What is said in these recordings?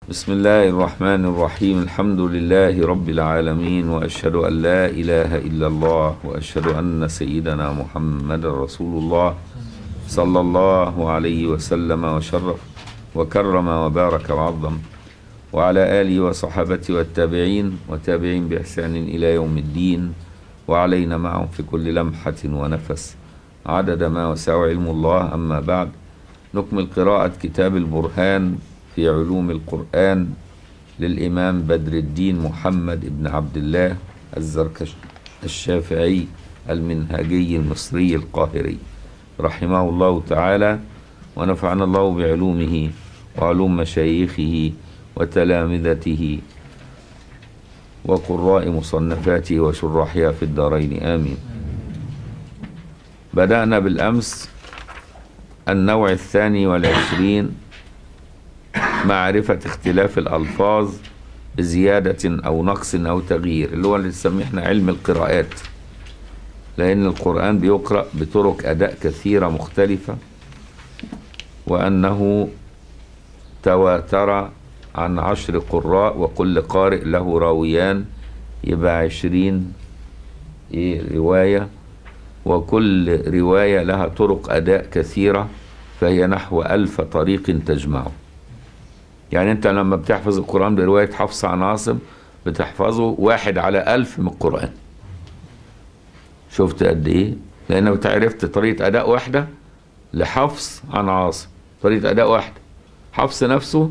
بسم الله الرحمن الرحيم الحمد لله رب العالمين واشهد ان لا اله الا الله واشهد ان سيدنا محمد رسول الله صلى الله عليه وسلم وشرف وكرم وبارك وعظم وعلى اله وصحابته والتابعين وتابعين باحسان الى يوم الدين وعلينا معهم في كل لمحه ونفس عدد ما وسع علم الله اما بعد نكمل قراءه كتاب البرهان في علوم القرآن للإمام بدر الدين محمد بن عبد الله الزركش الشافعي المنهجي المصري القاهري رحمه الله تعالى ونفعنا الله بعلومه وعلوم مشايخه وتلامذته وقراء مصنفاته وشراحها في الدارين آمين بدأنا بالأمس النوع الثاني والعشرين معرفة اختلاف الألفاظ بزيادة أو نقص أو تغيير اللي هو اللي نسميه احنا علم القراءات لأن القرآن بيقرأ بطرق أداء كثيرة مختلفة وأنه تواتر عن عشر قراء وكل قارئ له راويان يبقى عشرين إيه رواية وكل رواية لها طرق أداء كثيرة فهي نحو ألف طريق تجمعه يعني انت لما بتحفظ القرآن برواية حفص عن عاصم بتحفظه واحد على ألف من القرآن شفت قد ايه لانك انت عرفت طريقة اداء واحدة لحفص عن عاصم طريقة اداء واحدة حفص نفسه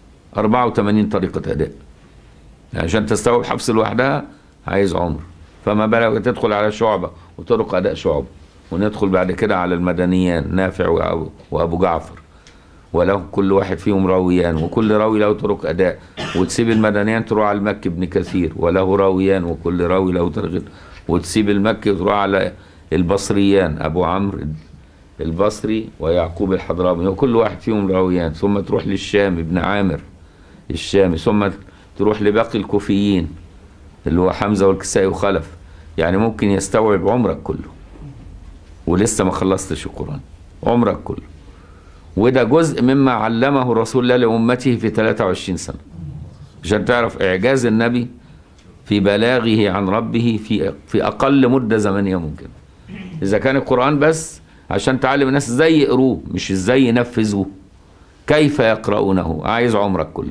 84 طريقة اداء يعني عشان تستوعب حفص لوحدها عايز عمر فما بالك تدخل على شعبة وطرق اداء شعبة وندخل بعد كده على المدنيان نافع وابو, وأبو جعفر وله كل واحد فيهم راويان وكل راوي له طرق اداء وتسيب المدنيان تروح على المكي بن كثير وله راويان وكل راوي له طرق وتسيب المكي وتروح على البصريان ابو عمرو البصري ويعقوب الحضرمي وكل واحد فيهم راويان ثم تروح للشام ابن عامر الشامي ثم تروح لباقي الكوفيين اللي هو حمزه والكسائي وخلف يعني ممكن يستوعب عمرك كله ولسه ما خلصتش القران عمرك كله وده جزء مما علمه رسول الله لأمته في 23 سنة عشان تعرف إعجاز النبي في بلاغه عن ربه في في أقل مدة زمنية ممكن إذا كان القرآن بس عشان تعلم الناس ازاي يقروه مش ازاي ينفذوه كيف يقرؤونه عايز عمرك كله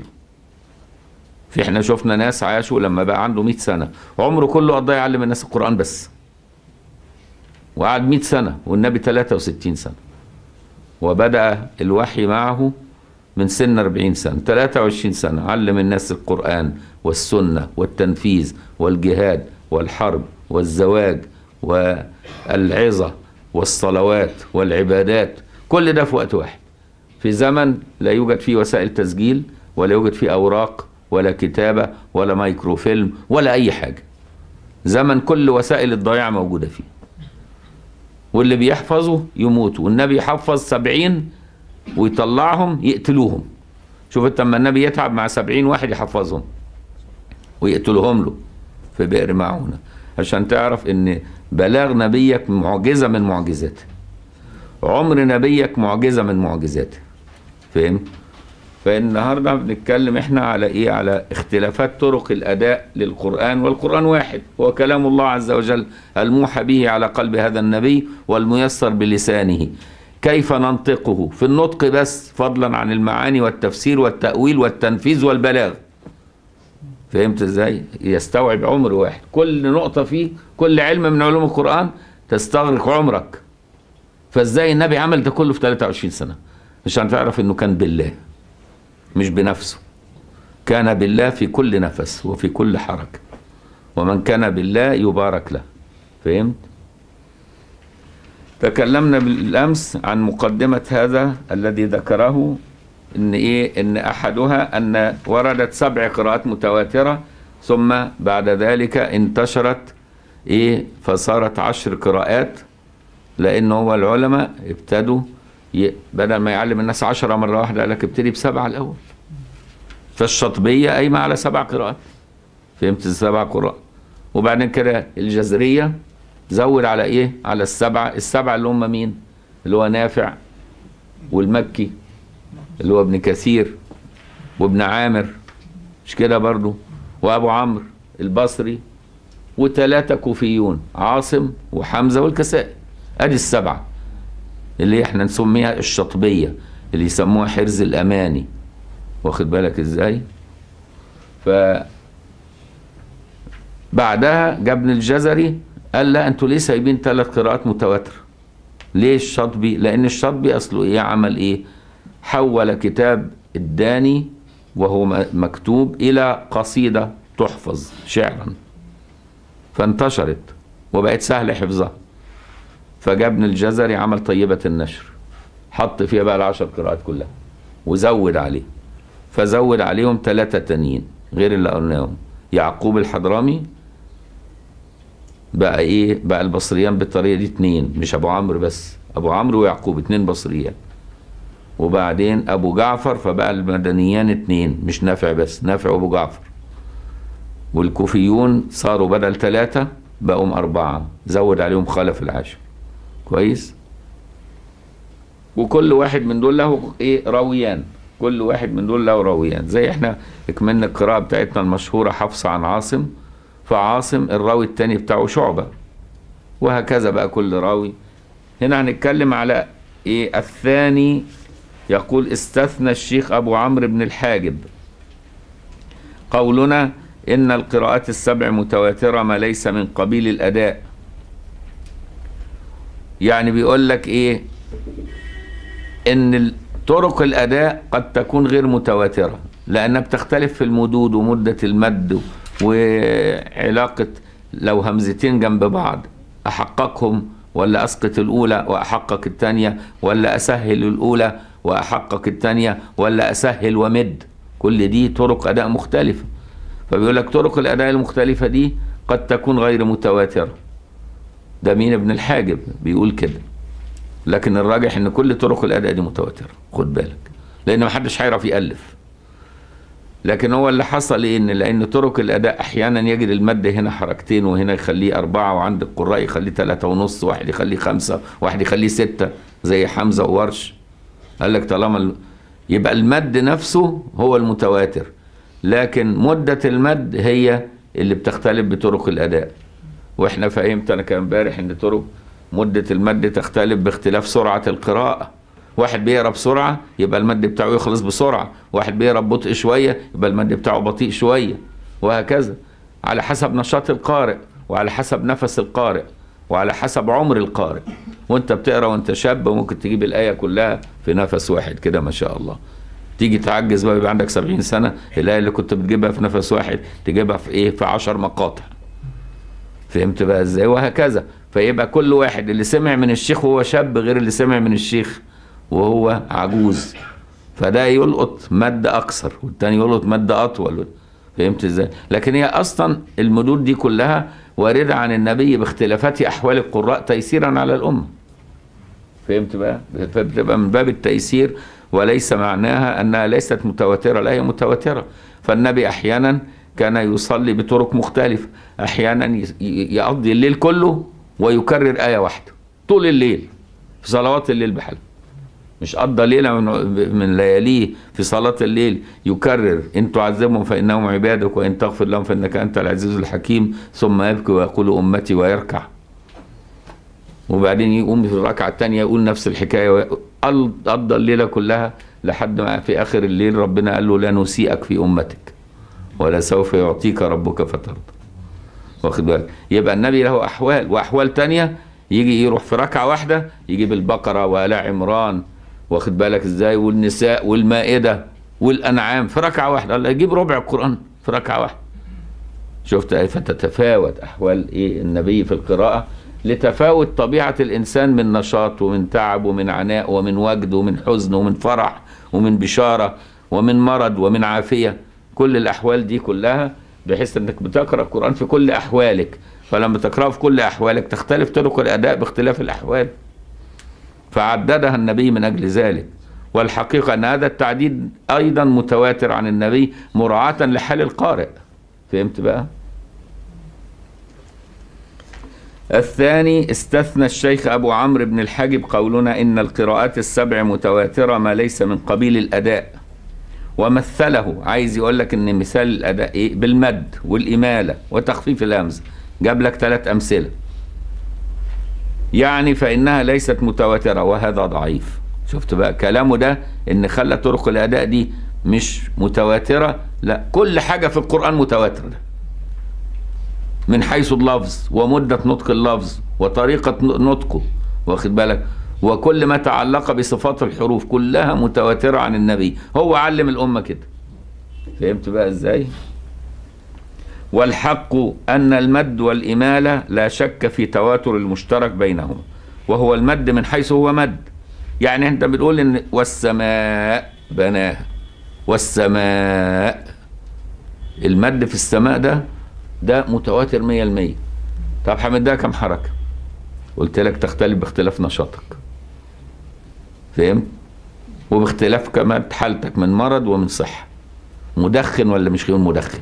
في احنا شفنا ناس عاشوا لما بقى عنده 100 سنة عمره كله قضى يعلم الناس القرآن بس وقعد 100 سنة والنبي 63 سنة وبدأ الوحي معه من سن 40 سنة 23 سنة علم الناس القرآن والسنة والتنفيذ والجهاد والحرب والزواج والعظة والصلوات والعبادات كل ده في وقت واحد في زمن لا يوجد فيه وسائل تسجيل ولا يوجد فيه أوراق ولا كتابة ولا مايكروفيلم ولا أي حاجة زمن كل وسائل الضياع موجودة فيه واللي بيحفظوا يموتوا والنبي يحفظ سبعين ويطلعهم يقتلوهم شوف انت لما النبي يتعب مع سبعين واحد يحفظهم ويقتلهم له في بئر معونة عشان تعرف ان بلاغ نبيك معجزة من معجزاته عمر نبيك معجزة من معجزاته فهمت؟ فالنهارده بنتكلم احنا على ايه على اختلافات طرق الاداء للقران والقران واحد هو كلام الله عز وجل الموحى به على قلب هذا النبي والميسر بلسانه كيف ننطقه في النطق بس فضلا عن المعاني والتفسير والتاويل والتنفيذ والبلاغ فهمت ازاي يستوعب عمر واحد كل نقطه فيه كل علم من علوم القران تستغرق عمرك فازاي النبي عمل ده كله في 23 سنه عشان تعرف انه كان بالله مش بنفسه كان بالله في كل نفس وفي كل حركة ومن كان بالله يبارك له فهمت تكلمنا بالأمس عن مقدمة هذا الذي ذكره ان ايه ان احدها ان وردت سبع قراءات متواترة ثم بعد ذلك انتشرت ايه فصارت عشر قراءات لان هو العلماء ابتدوا بدل ما يعلم الناس عشرة مرة واحدة قال لك ابتدي بسبعة الأول فالشطبية قايمة على سبع قراءات فهمت السبع قراء وبعدين كده الجزرية زود على ايه على السبعة السبعة اللي هم مين اللي هو نافع والمكي اللي هو ابن كثير وابن عامر مش كده برضو وابو عمرو البصري وثلاثة كوفيون عاصم وحمزة والكسائي ادي السبعة اللي احنا نسميها الشطبية اللي يسموها حرز الاماني واخد بالك ازاي ف بعدها جاء ابن الجزري قال لا انتوا ليه سايبين ثلاث قراءات متواتره ليه الشاطبي لان الشاطبي اصله ايه عمل ايه حول كتاب الداني وهو م- مكتوب الى قصيده تحفظ شعرا فانتشرت وبقت سهل حفظها فجاء ابن الجزري عمل طيبه النشر حط فيها بقى العشر قراءات كلها وزود عليه فزود عليهم ثلاثة تانيين غير اللي قلناهم يعقوب الحضرمي بقى ايه بقى البصريان بالطريقه دي اتنين مش ابو عمرو بس ابو عمرو ويعقوب اتنين بصريان وبعدين ابو جعفر فبقى المدنيان اتنين مش نافع بس نافع وابو جعفر والكوفيون صاروا بدل ثلاثة بقوا أربعة زود عليهم خلف العاشر كويس وكل واحد من دول له ايه راويان كل واحد من دول له راويان زي احنا اكملنا القراءة بتاعتنا المشهورة حفص عن عاصم فعاصم الراوي التاني بتاعه شعبة وهكذا بقى كل راوي هنا هنتكلم على ايه الثاني يقول استثنى الشيخ ابو عمرو بن الحاجب قولنا ان القراءات السبع متواترة ما ليس من قبيل الاداء يعني بيقول لك ايه ان ال- طرق الاداء قد تكون غير متواتره لانها بتختلف في المدود ومده المد وعلاقه لو همزتين جنب بعض احققهم ولا اسقط الاولى واحقق الثانيه ولا اسهل الاولى واحقق الثانيه ولا اسهل ومد كل دي طرق اداء مختلفه فبيقول لك طرق الاداء المختلفه دي قد تكون غير متواتره ده مين ابن الحاجب بيقول كده لكن الراجح ان كل طرق الاداء دي متواتره خد بالك لان محدش هيعرف يالف لكن هو اللي حصل ايه ان لان طرق الاداء احيانا يجد المد هنا حركتين وهنا يخليه اربعه وعند القراء يخليه ثلاثه ونص واحد يخليه خمسه واحد يخليه سته زي حمزه وورش قال لك طالما ال... يبقى المد نفسه هو المتواتر لكن مده المد هي اللي بتختلف بطرق الاداء واحنا فهمت انا كان امبارح ان طرق مدة المد تختلف باختلاف سرعة القراءة واحد بيقرا بسرعة يبقى المد بتاعه يخلص بسرعة واحد بيقرا ببطء شوية يبقى المد بتاعه بطيء شوية وهكذا على حسب نشاط القارئ وعلى حسب نفس القارئ وعلى حسب عمر القارئ وانت بتقرا وانت شاب ممكن تجيب الآية كلها في نفس واحد كده ما شاء الله تيجي تعجز بقى يبقى عندك سبعين سنة الآية اللي كنت بتجيبها في نفس واحد تجيبها في ايه في عشر مقاطع فهمت بقى ازاي وهكذا فيبقى كل واحد اللي سمع من الشيخ وهو شاب غير اللي سمع من الشيخ وهو عجوز فده يلقط مد اقصر والتاني يلقط مد اطول فهمت ازاي لكن هي اصلا المدود دي كلها وارده عن النبي باختلافات احوال القراء تيسيرا على الامه فهمت بقى فبتبقى من باب التيسير وليس معناها انها ليست متواتره لا هي متواتره فالنبي احيانا كان يصلي بطرق مختلفه احيانا ي- ي- يقضي الليل كله ويكرر ايه واحده طول الليل في صلوات الليل بحالها مش قضى ليله من, من لياليه في صلاه الليل يكرر ان تعذبهم فانهم عبادك وان تغفر لهم فانك انت العزيز الحكيم ثم يبكي ويقول امتي ويركع وبعدين يقوم في الركعه الثانيه يقول نفس الحكايه وي- قض- قضى الليله كلها لحد ما في اخر الليل ربنا قال له لا نسيئك في امتك ولا سوف يعطيك ربك فترضى واخد بالك يبقى النبي له احوال واحوال تانية يجي يروح في ركعه واحده يجيب البقره وآل عمران واخد بالك ازاي والنساء والمائده والانعام في ركعه واحده الله يجيب ربع القران في ركعه واحده شفت ايه فتتفاوت احوال ايه النبي في القراءه لتفاوت طبيعه الانسان من نشاط ومن تعب ومن عناء ومن وجد ومن حزن ومن فرح ومن بشاره ومن مرض ومن عافيه كل الاحوال دي كلها بحيث انك بتقرا القران في كل احوالك فلما تقراه في كل احوالك تختلف طرق الاداء باختلاف الاحوال فعددها النبي من اجل ذلك والحقيقه ان هذا التعديد ايضا متواتر عن النبي مراعاه لحال القارئ فهمت بقى الثاني استثنى الشيخ أبو عمرو بن الحاجب قولنا إن القراءات السبع متواترة ما ليس من قبيل الأداء ومثله عايز يقول لك ان مثال الاداء ايه بالمد والاماله وتخفيف الهمزه جاب لك ثلاث امثله يعني فانها ليست متواتره وهذا ضعيف شفت بقى كلامه ده ان خلى طرق الاداء دي مش متواتره لا كل حاجه في القران متواتره من حيث اللفظ ومده نطق اللفظ وطريقه نطقه واخد بالك وكل ما تعلق بصفات الحروف كلها متواتره عن النبي هو علم الامه كده فهمت بقى ازاي والحق ان المد والاماله لا شك في تواتر المشترك بينهما وهو المد من حيث هو مد يعني انت بتقول ان والسماء بناها والسماء المد في السماء ده ده متواتر 100% طب حمد ده كم حركه قلت لك تختلف باختلاف نشاطك فهمت وباختلاف كمان حالتك من مرض ومن صحه مدخن ولا مش غير مدخن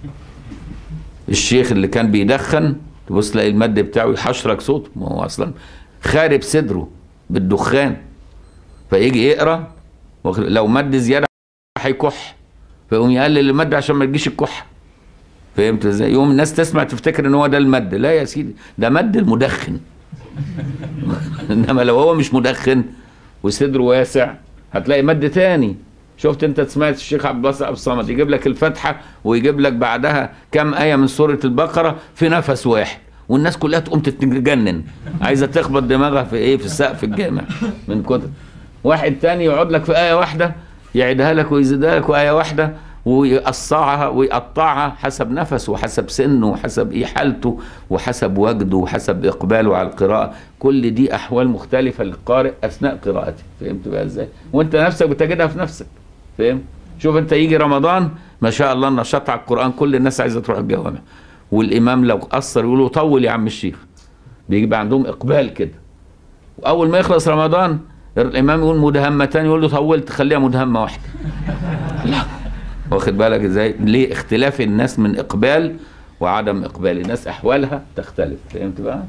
الشيخ اللي كان بيدخن تبص تلاقي المد بتاعه يحشرك صوته ما هو اصلا خارب صدره بالدخان فيجي يقرا لو مد زياده هيكح فيقوم يقلل المد عشان ما تجيش الكحه فهمت ازاي؟ يوم الناس تسمع تفتكر ان هو ده المد لا يا سيدي ده مد المدخن انما لو هو مش مدخن وصدره واسع هتلاقي مد تاني شفت انت سمعت الشيخ عبد الباسط ابو الصمد يجيب لك الفاتحه ويجيب لك بعدها كم ايه من سوره البقره في نفس واحد والناس كلها تقوم تتجنن عايزه تخبط دماغها في ايه في السقف الجامع من كتر واحد تاني يقعد لك في ايه واحده يعيدها لك ويزيدها لك وايه واحده ويقصعها ويقطعها حسب نفسه وحسب سنه وحسب ايه حالته وحسب وجده وحسب اقباله على القراءه كل دي احوال مختلفه للقارئ اثناء قراءته فهمت بقى ازاي وانت نفسك بتجدها في نفسك فهمت شوف انت يجي رمضان ما شاء الله النشاط على القران كل الناس عايزه تروح الجوامع والامام لو قصر يقولوا طول يا عم الشيخ بيبقى عندهم اقبال كده واول ما يخلص رمضان الامام يقول مدهمتان يقول له طولت خليها مدهمه واحده لا واخد بالك ازاي ليه اختلاف الناس من اقبال وعدم اقبال الناس احوالها تختلف فهمت بقى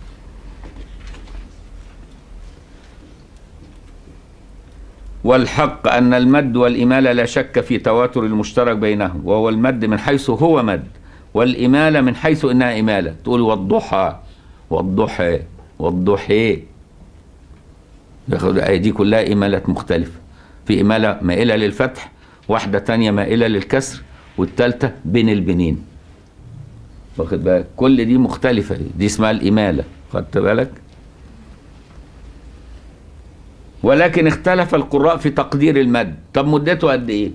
والحق ان المد والاماله لا شك في تواتر المشترك بينهم وهو المد من حيث هو مد والاماله من حيث انها اماله تقول والضحى والضحى والضحى ياخد الايه دي كلها امالات مختلفه في اماله مائله للفتح واحده تانية مائله للكسر والثالثه بين البنين واخد بالك كل دي مختلفه دي اسمها الاماله خدت بالك ولكن اختلف القراء في تقدير المد طب مدته قد ايه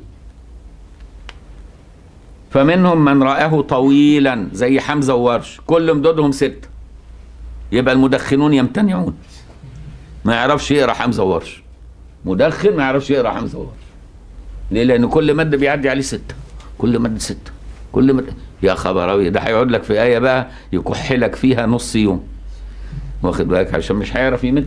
فمنهم من رآه طويلا زي حمزة وورش كل مدودهم ستة يبقى المدخنون يمتنعون ما يعرفش يقرا حمزة وورش مدخن ما يعرفش يقرا حمزة وورش ليه لأن كل مد بيعدي عليه ستة كل مد ستة كل مد يا خبراوي ده هيقعد لك في آية بقى يكحلك فيها نص يوم واخد بالك عشان مش هيعرف يمد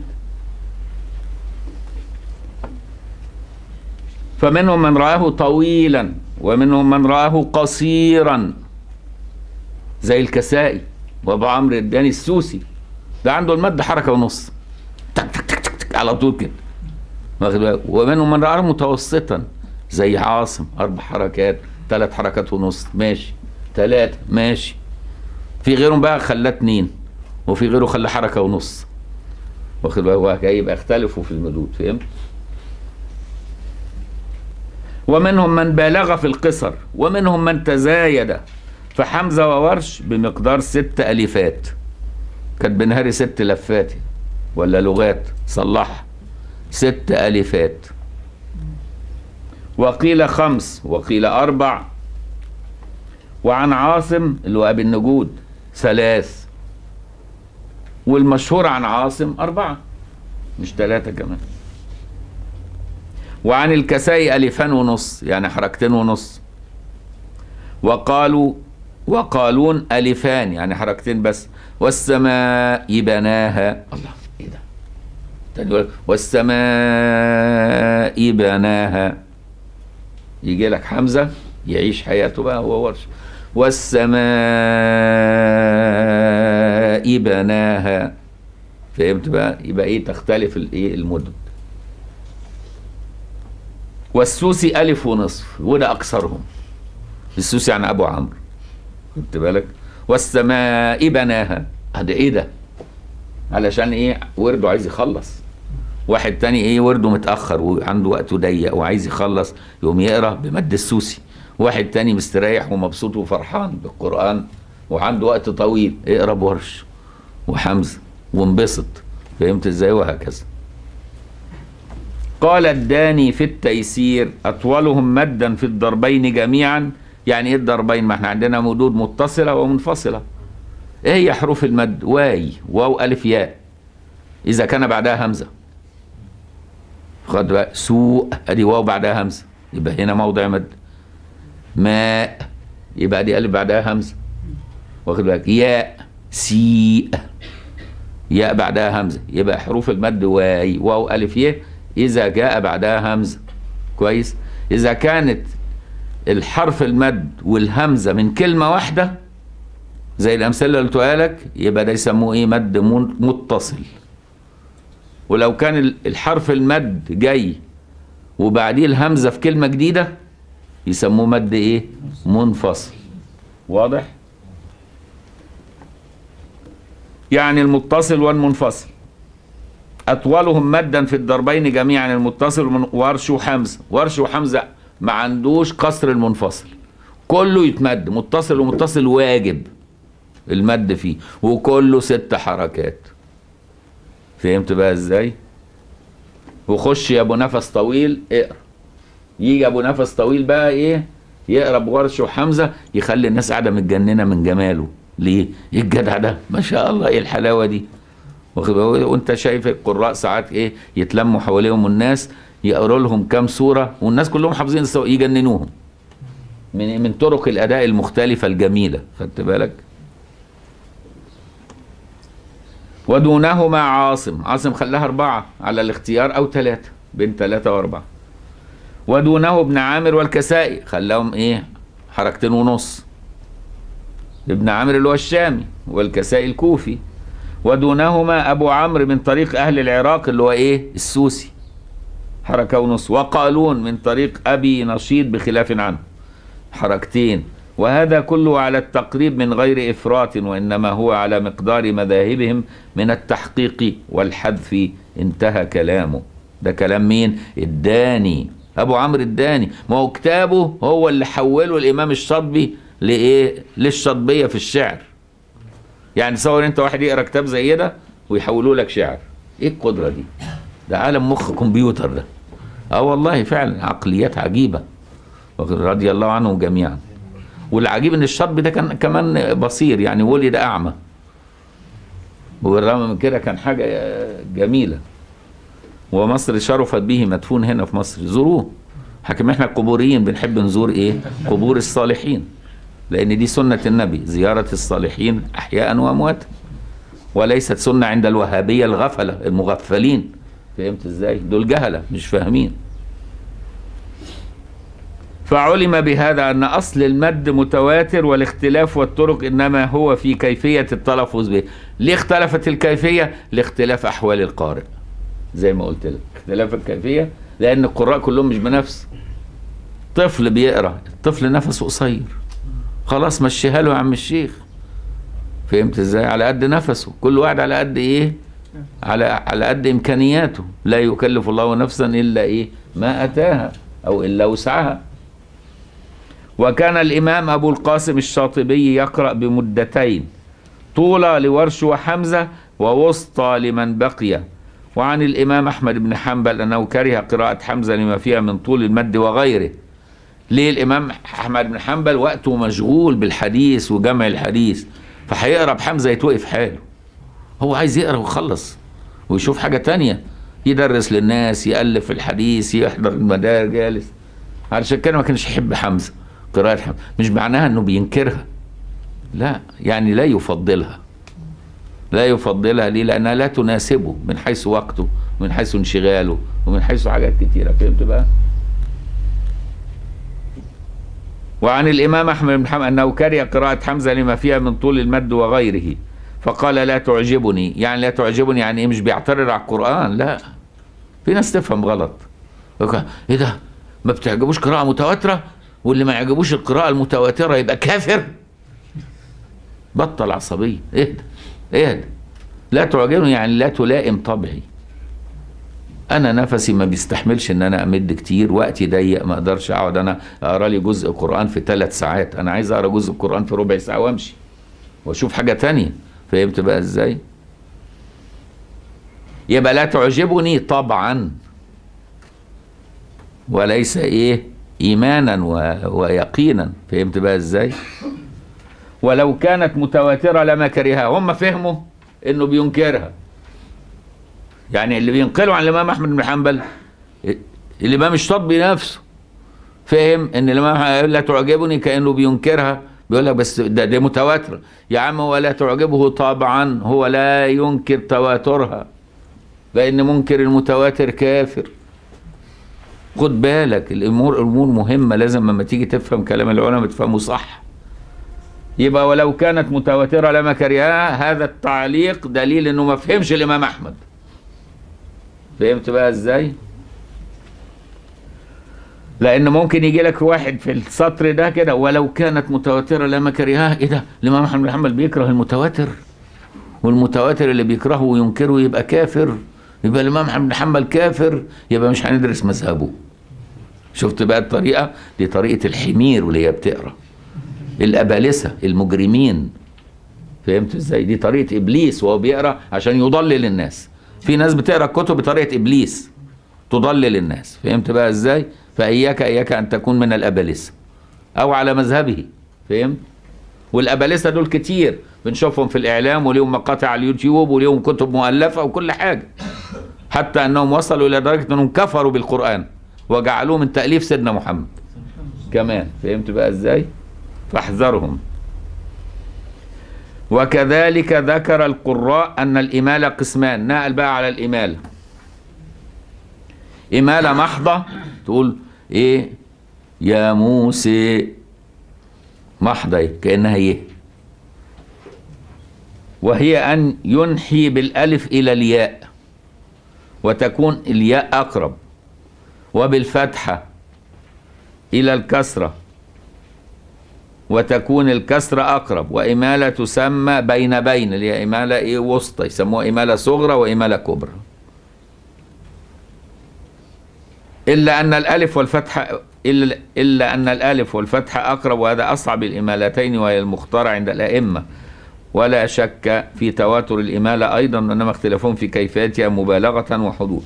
فمنهم من رآه طويلا ومنهم من رآه قصيرا زي الكسائي وابو عمرو الداني السوسي ده عنده المد حركه ونص تك تك تك تك, تك على طول كده واخد بالك ومنهم من رآه متوسطا زي عاصم اربع حركات ثلاث حركات ونص ماشي ثلاثة ماشي في غيرهم بقى خلاه اتنين وفي غيره خلاه حركة ونص واخد بالك يبقى اختلفوا في المدود فهمت؟ ومنهم من بالغ في القصر ومنهم من تزايد فحمزة وورش بمقدار ست ألفات كانت بنهاري ست لفات ولا لغات صلح ست ألفات وقيل خمس وقيل أربع وعن عاصم اللي هو أبي النجود ثلاث والمشهور عن عاصم أربعة مش ثلاثة كمان وعن الكسائي ألفان ونص يعني حركتين ونص وقالوا وقالون ألفان يعني حركتين بس والسماء بناها الله ايه ده تاني يقول والسماء بناها يجي لك حمزة يعيش حياته بقى هو ورش والسماء بناها فهمت بقى يبقى ايه تختلف الايه المدن والسوسي ألف ونصف وده أكثرهم السوسي يعني أبو عمرو خدت بالك والسماء بناها هذا إيه ده علشان إيه ورده عايز يخلص واحد تاني إيه ورده متأخر وعنده وقته ضيق وعايز يخلص يقوم يقرأ بمد السوسي واحد تاني مستريح ومبسوط وفرحان بالقرآن وعنده وقت طويل اقرا بورش وحمزة وانبسط فهمت ازاي وهكذا قال الداني في التيسير أطولهم مدا في الضربين جميعا يعني ايه الضربين ما احنا عندنا مدود متصلة ومنفصلة ايه هي حروف المد واي واو ألف ياء إذا كان بعدها همزة خد بقى سوء ادي واو بعدها همزة يبقى هنا موضع مد ماء يبقى دي ألف بعدها همزة واخد بالك ياء سيء ياء بعدها همزة يبقى حروف المد واي واو ألف ي إذا جاء بعدها همزة كويس إذا كانت الحرف المد والهمزة من كلمة واحدة زي الأمثلة اللي قلتها لك يبقى ده يسموه إيه مد من- متصل ولو كان ال- الحرف المد جاي وبعديه الهمزة في كلمة جديدة يسموه مد إيه منفصل واضح يعني المتصل والمنفصل أطولهم مدا في الضربين جميعا المتصل والمن- ورش وحمزة ورش وحمزة ما عندوش قصر المنفصل كله يتمد متصل ومتصل واجب المد فيه وكله ست حركات فهمت بقى ازاي وخش يا ابو نفس طويل اقرا يجي ابو نفس طويل بقى ايه يقرا بورش وحمزه يخلي الناس قاعده متجننه من جماله ليه ايه الجدع ده ما شاء الله ايه الحلاوه دي واخد بالك؟ وانت شايف القراء ساعات ايه يتلموا حواليهم الناس يقروا لهم كام سوره والناس كلهم حافظين السو- يجننوهم من من طرق الاداء المختلفه الجميله خدت بالك ودونهما عاصم عاصم خلاها أربعة على الاختيار أو ثلاثة بين ثلاثة وأربعة ودونه ابن عامر والكسائي خلاهم إيه حركتين ونص ابن عامر اللي هو الشامي والكسائي الكوفي ودونهما أبو عمرو من طريق أهل العراق اللي هو إيه السوسي حركة ونص وقالون من طريق أبي نشيط بخلاف عنه حركتين وهذا كله على التقريب من غير إفراط وإنما هو على مقدار مذاهبهم من التحقيق والحذف انتهى كلامه ده كلام مين الداني أبو عمرو الداني ما هو كتابه هو اللي حوله الإمام الشاطبي لإيه للشاطبية في الشعر يعني تصور انت واحد يقرا كتاب زي ده ويحولوا لك شعر ايه القدره دي ده عالم مخ كمبيوتر ده اه والله فعلا عقليات عجيبه رضي الله عنهم جميعا والعجيب ان الشاب ده كان كمان بصير يعني ولد اعمى وبالرغم من كده كان حاجه جميله ومصر شرفت به مدفون هنا في مصر زوروه حكم احنا القبوريين بنحب نزور ايه قبور الصالحين لان دي سنه النبي زياره الصالحين احياء وامواتا وليست سنه عند الوهابيه الغفله المغفلين فهمت ازاي دول جهله مش فاهمين فعلم بهذا أن أصل المد متواتر والاختلاف والطرق إنما هو في كيفية التلفظ به ليه اختلفت الكيفية لاختلاف أحوال القارئ زي ما قلت لك اختلاف الكيفية لأن القراء كلهم مش بنفس طفل بيقرأ الطفل نفسه قصير خلاص مشيها له يا عم الشيخ فهمت ازاي على قد نفسه كل واحد على قد ايه على على قد امكانياته لا يكلف الله نفسا الا ايه ما اتاها او الا وسعها وكان الإمام أبو القاسم الشاطبي يقرأ بمدتين طولى لورش وحمزة ووسطى لمن بقي وعن الإمام أحمد بن حنبل أنه كره قراءة حمزة لما فيها من طول المد وغيره ليه الإمام أحمد بن حنبل وقته مشغول بالحديث وجمع الحديث فهيقرأ بحمزة يتوقف حاله هو عايز يقرأ ويخلص ويشوف حاجة تانية يدرس للناس يألف في الحديث يحضر المدار جالس علشان كده ما كانش يحب حمزة قراءة حمزة مش معناها انه بينكرها لا يعني لا يفضلها لا يفضلها ليه لانها لا تناسبه من حيث وقته ومن حيث انشغاله ومن حيث حاجات كتيره فهمت بقى وعن الامام احمد بن حنبل انه كره قراءه حمزه لما فيها من طول المد وغيره فقال لا تعجبني يعني لا تعجبني يعني ايه مش بيعترض على القران لا في ناس تفهم غلط ايه ده ما بتعجبوش قراءة متواترة واللي ما يعجبوش القراءة المتواترة يبقى كافر بطل عصبية اهدى اهدى لا تعجبني يعني لا تلائم طبعي انا نفسي ما بيستحملش ان انا امد كتير وقتي ضيق ما اقدرش اقعد انا اقرا لي جزء قران في ثلاث ساعات انا عايز اقرا جزء قران في ربع ساعه وامشي واشوف حاجه تانية فهمت بقى ازاي يبقى لا تعجبني طبعا وليس ايه ايمانا و... ويقينا فهمت بقى ازاي ولو كانت متواتره لما كرهها هم فهموا انه بينكرها يعني اللي بينقلوا عن الامام احمد بن حنبل الامام الشاطبي نفسه فهم ان الامام لا تعجبني كانه بينكرها بيقول لك بس ده, ده متواتر يا عم ولا تعجبه طبعا هو لا ينكر تواترها لان منكر المتواتر كافر خد بالك الامور امور مهمه لازم لما تيجي تفهم كلام العلماء تفهمه صح يبقى ولو كانت متواتره لما كرهها هذا التعليق دليل انه ما فهمش الامام احمد فهمت بقى ازاي لان ممكن يجي لك واحد في السطر ده كده ولو كانت متواتره لما كرهها ايه ده الامام احمد بن حنبل بيكره المتواتر والمتواتر اللي بيكرهه وينكره يبقى كافر يبقى الامام احمد بن حنبل كافر يبقى مش هندرس مذهبه شفت بقى الطريقه دي طريقه الحمير واللي هي بتقرا الابالسه المجرمين فهمت ازاي دي طريقه ابليس وهو بيقرا عشان يضلل الناس في ناس بتقرا الكتب بطريقه ابليس تضلل الناس فهمت بقى ازاي فاياك اياك ان تكون من الابالسه او على مذهبه فهمت والابالسه دول كتير بنشوفهم في الاعلام وليهم مقاطع على اليوتيوب وليهم كتب مؤلفه وكل حاجه حتى انهم وصلوا الى درجه انهم كفروا بالقران وجعلوه من تاليف سيدنا محمد كمان فهمت بقى ازاي فاحذرهم وكذلك ذكر القراء أن الإمالة قسمان نقل بقى على الإمالة إمالة محضة تقول إيه يا موسى محضة كأنها إيه وهي أن ينحي بالألف إلى الياء وتكون الياء أقرب وبالفتحة إلى الكسرة وتكون الكسرة أقرب وإمالة تسمى بين بين اللي هي إمالة إيه وسطى يسموها إمالة صغرى وإمالة كبرى إلا أن الألف والفتحة إلا, إلا أن الألف والفتحة أقرب وهذا أصعب الإمالتين وهي المختارة عند الأئمة ولا شك في تواتر الإمالة أيضا إنما اختلافهم في كيفيتها مبالغة وحدود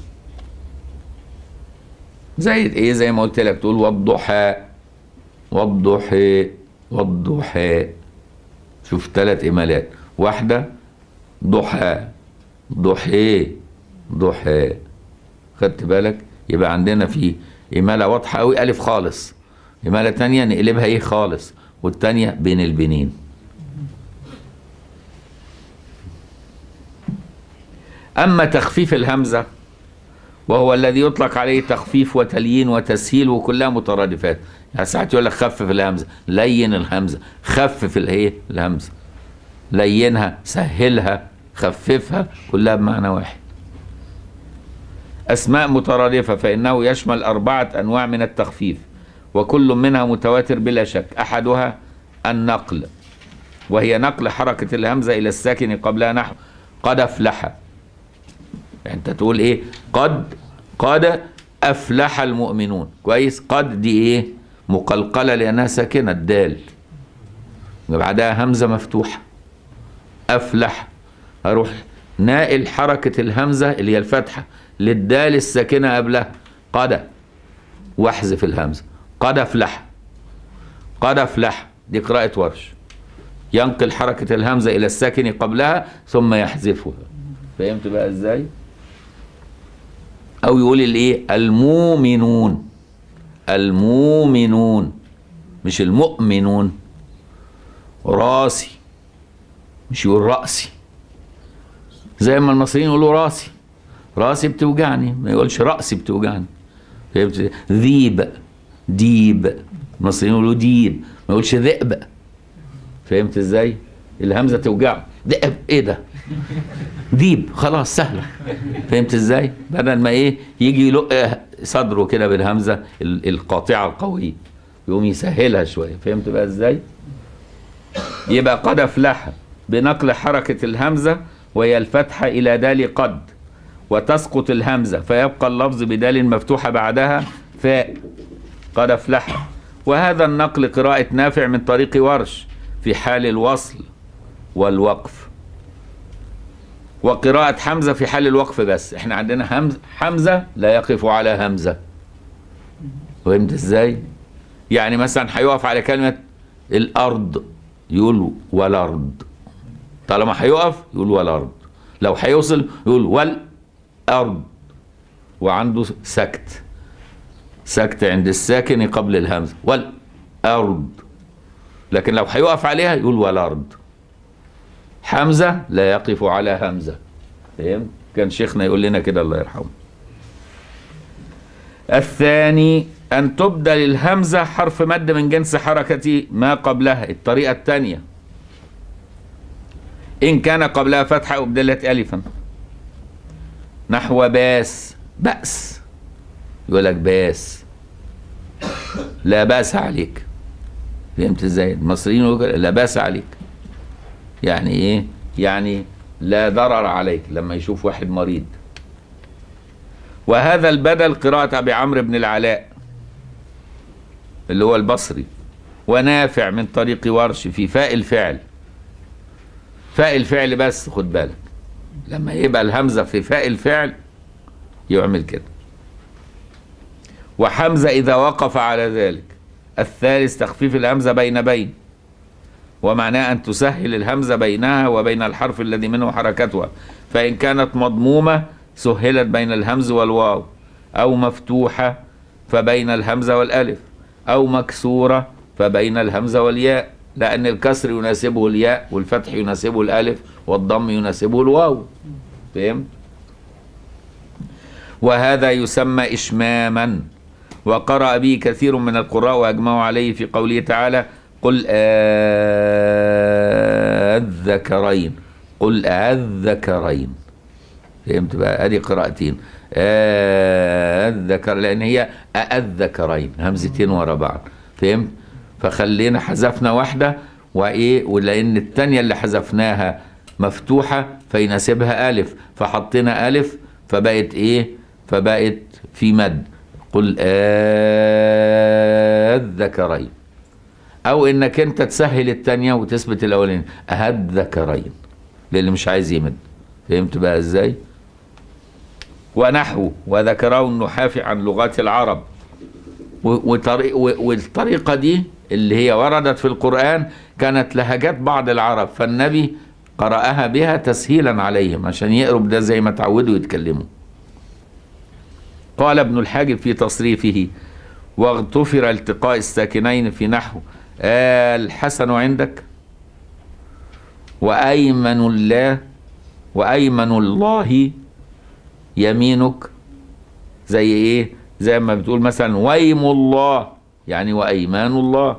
زي إيه زي ما قلت لك تقول والضحى والضحى والضحى شوف ثلاث إمالات واحدة ضحى ضحى ضحى خدت بالك يبقى عندنا في إمالة واضحة أوي ألف خالص إمالة تانية نقلبها إيه خالص والتانية بين البنين أما تخفيف الهمزة وهو الذي يطلق عليه تخفيف وتليين وتسهيل وكلها مترادفات يعني ساعات يقول لك خفف الهمزه لين الهمزه خفف الايه الهمزه لينها سهلها خففها كلها بمعنى واحد اسماء مترادفه فانه يشمل اربعه انواع من التخفيف وكل منها متواتر بلا شك احدها النقل وهي نقل حركه الهمزه الى الساكن قبلها نحو قد افلح يعني انت تقول ايه قد قد افلح المؤمنون كويس قد دي ايه مقلقله لانها ساكنه الدال بعدها همزه مفتوحه افلح اروح ناقل حركه الهمزه اللي هي الفتحه للدال الساكنه قبلها قد واحذف الهمزه قد افلح قد افلح دي قراءه ورش ينقل حركه الهمزه الى الساكن قبلها ثم يحذفها فهمت بقى ازاي او يقول الايه المؤمنون المؤمنون مش المؤمنون راسي مش يقول رأسي زي ما المصريين يقولوا راسي راسي بتوجعني ما يقولش رأسي بتوجعني فهمت ذيب ديب المصريين يقولوا ديب ما يقولش ذئب فهمت ازاي الهمزه توجعه ذئب ايه ده ديب خلاص سهله فهمت ازاي بدل ما ايه يجي يلق صدره كده بالهمزة ال- القاطعة القوية يقوم يسهلها شوية فهمت بقى ازاي يبقى قد افلح بنقل حركة الهمزة وهي الفتحة إلى دال قد وتسقط الهمزة فيبقى اللفظ بدال مفتوحة بعدها فاء قد افلح وهذا النقل قراءة نافع من طريق ورش في حال الوصل والوقف وقراءة حمزة في حال الوقف بس احنا عندنا همز حمزة لا يقف على همزة فهمت ازاي يعني مثلا هيقف على كلمة الأرض يقول والأرض طالما هيقف يقول والأرض لو هيوصل يقول والأرض وعنده سكت سكت عند الساكن قبل الهمزة والأرض لكن لو هيقف عليها يقول والأرض حمزة لا يقف على همزة فهمت كان شيخنا يقول لنا كده الله يرحمه الثاني أن تبدل الهمزة حرف مد من جنس حركة ما قبلها الطريقة الثانية إن كان قبلها فتحة أبدلت ألفا نحو باس بأس يقول لك باس لا بأس عليك فهمت ازاي المصريين يقولوا كده، لا بأس عليك يعني ايه يعني لا ضرر عليك لما يشوف واحد مريض وهذا البدل قراءة أبي عمرو بن العلاء اللي هو البصري ونافع من طريق ورش في فاء الفعل فاء الفعل بس خد بالك لما يبقى الهمزة في فاء الفعل يعمل كده وحمزة إذا وقف على ذلك الثالث تخفيف الهمزة بين بين ومعناه أن تسهل الهمزة بينها وبين الحرف الذي منه حركتها فإن كانت مضمومة سهلت بين الهمز والواو أو مفتوحة فبين الهمزة والألف أو مكسورة فبين الهمزة والياء لأن الكسر يناسبه الياء والفتح يناسبه الألف والضم يناسبه الواو فهمت؟ وهذا يسمى إشماما وقرأ به كثير من القراء وأجمعوا عليه في قوله تعالى قل الذكرين قل الذكرين فهمت بقى ادي قراءتين الذكر لان هي الذكرين همزتين ورا بعض فهمت فخلينا حذفنا واحده وايه ولان الثانيه اللي حذفناها مفتوحه فيناسبها الف فحطينا الف فبقت ايه فبقت في مد قل الذكرين او انك انت تسهل الثانيه وتثبت الاولانيه اهد ذكرين للي مش عايز يمد فهمت بقى ازاي ونحو وذكره النحافي عن لغات العرب و- وطريق و- والطريقه دي اللي هي وردت في القران كانت لهجات بعض العرب فالنبي قرأها بها تسهيلا عليهم عشان يقروا بده زي ما تعودوا يتكلموا قال ابن الحاجب في تصريفه واغتفر التقاء الساكنين في نحو الحسن عندك وأيمن الله وأيمن الله يمينك زي إيه زي ما بتقول مثلا ويم الله يعني وأيمان الله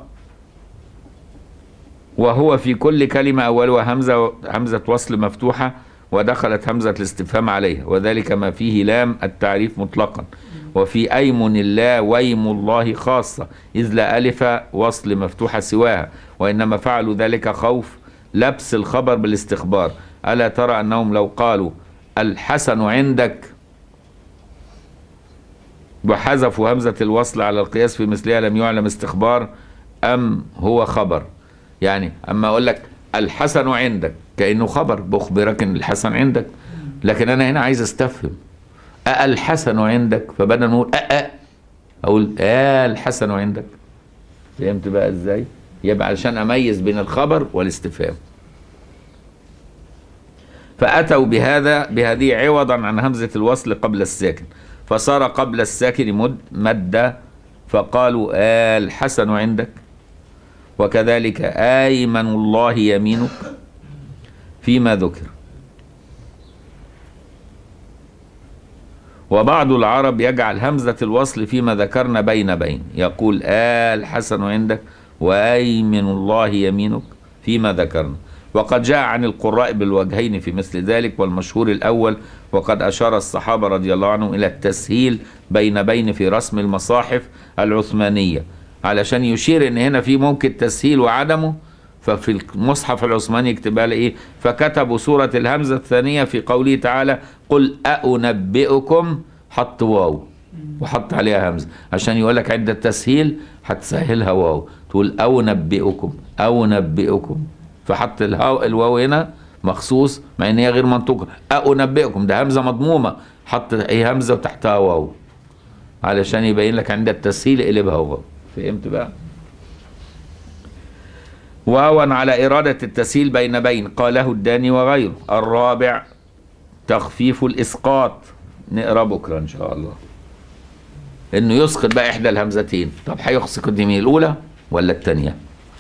وهو في كل كلمة أولها همزة همزة وصل مفتوحة ودخلت همزة الاستفهام عليها وذلك ما فيه لام التعريف مطلقا وفي أيمن الله ويم الله خاصة إذ لا ألف وصل مفتوحة سواها وإنما فعلوا ذلك خوف لبس الخبر بالاستخبار ألا ترى أنهم لو قالوا الحسن عندك وحذفوا همزة الوصل على القياس في مثلها لم يعلم استخبار أم هو خبر يعني أما أقول لك الحسن عندك كأنه خبر بخبرك أن الحسن عندك لكن أنا هنا عايز أستفهم أ الحسن عندك فبدنا نقول أ أ أقول آه الحسن عندك فهمت بقى إزاي يبقى علشان أميز بين الخبر والاستفهام فأتوا بهذا بهذه عوضا عن همزة الوصل قبل الساكن فصار قبل الساكن مد مد فقالوا آه الحسن عندك وكذلك آيمن الله يمينك فيما ذكر وبعض العرب يجعل همزة الوصل فيما ذكرنا بين بين يقول آه الحسن عندك وأيمن الله يمينك فيما ذكرنا وقد جاء عن القراء بالوجهين في مثل ذلك والمشهور الأول وقد أشار الصحابة رضي الله عنهم إلى التسهيل بين بين في رسم المصاحف العثمانية علشان يشير إن هنا في ممكن تسهيل وعدمه ففي المصحف العثماني يكتبها لي ايه فكتبوا سورة الهمزة الثانية في قوله تعالى قل أأنبئكم حط واو وحط عليها همزة عشان يقول لك عند التسهيل هتسهلها واو تقول أو نبئكم أو نبئكم فحط الهاو الواو هنا مخصوص مع ان هي غير منطوقة أأنبئكم ده همزة مضمومة حط ايه همزة وتحتها واو علشان يبين لك عند التسهيل قلبها واو فهمت بقى؟ واوا على إرادة التسهيل بين بين قاله الداني وغيره الرابع تخفيف الإسقاط نقرا بكرة إن شاء الله إنه يسقط بقى إحدى الهمزتين طب هيسقط دي مين الأولى ولا الثانية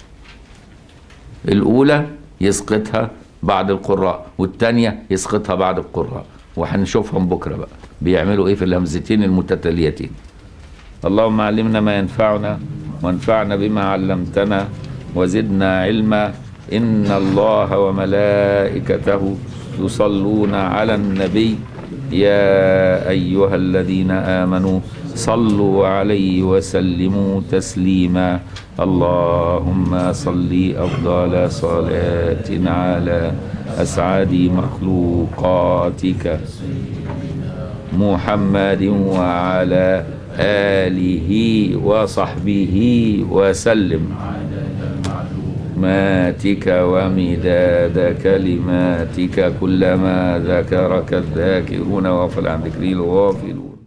الأولى يسقطها بعض القراء والثانية يسقطها بعض القراء وهنشوفهم بكرة بقى بيعملوا إيه في الهمزتين المتتاليتين اللهم علمنا ما ينفعنا وانفعنا بما علمتنا وزدنا علما إن الله وملائكته يصلون على النبي يا أيها الذين آمنوا صلوا عليه وسلموا تسليما اللهم صل أفضل صلاة على أسعد مخلوقاتك محمد وعلى آله وصحبه وسلم ماتك ومداد كلماتك كلما ذكرك الذاكرون وغفل عن ذكري الغافلون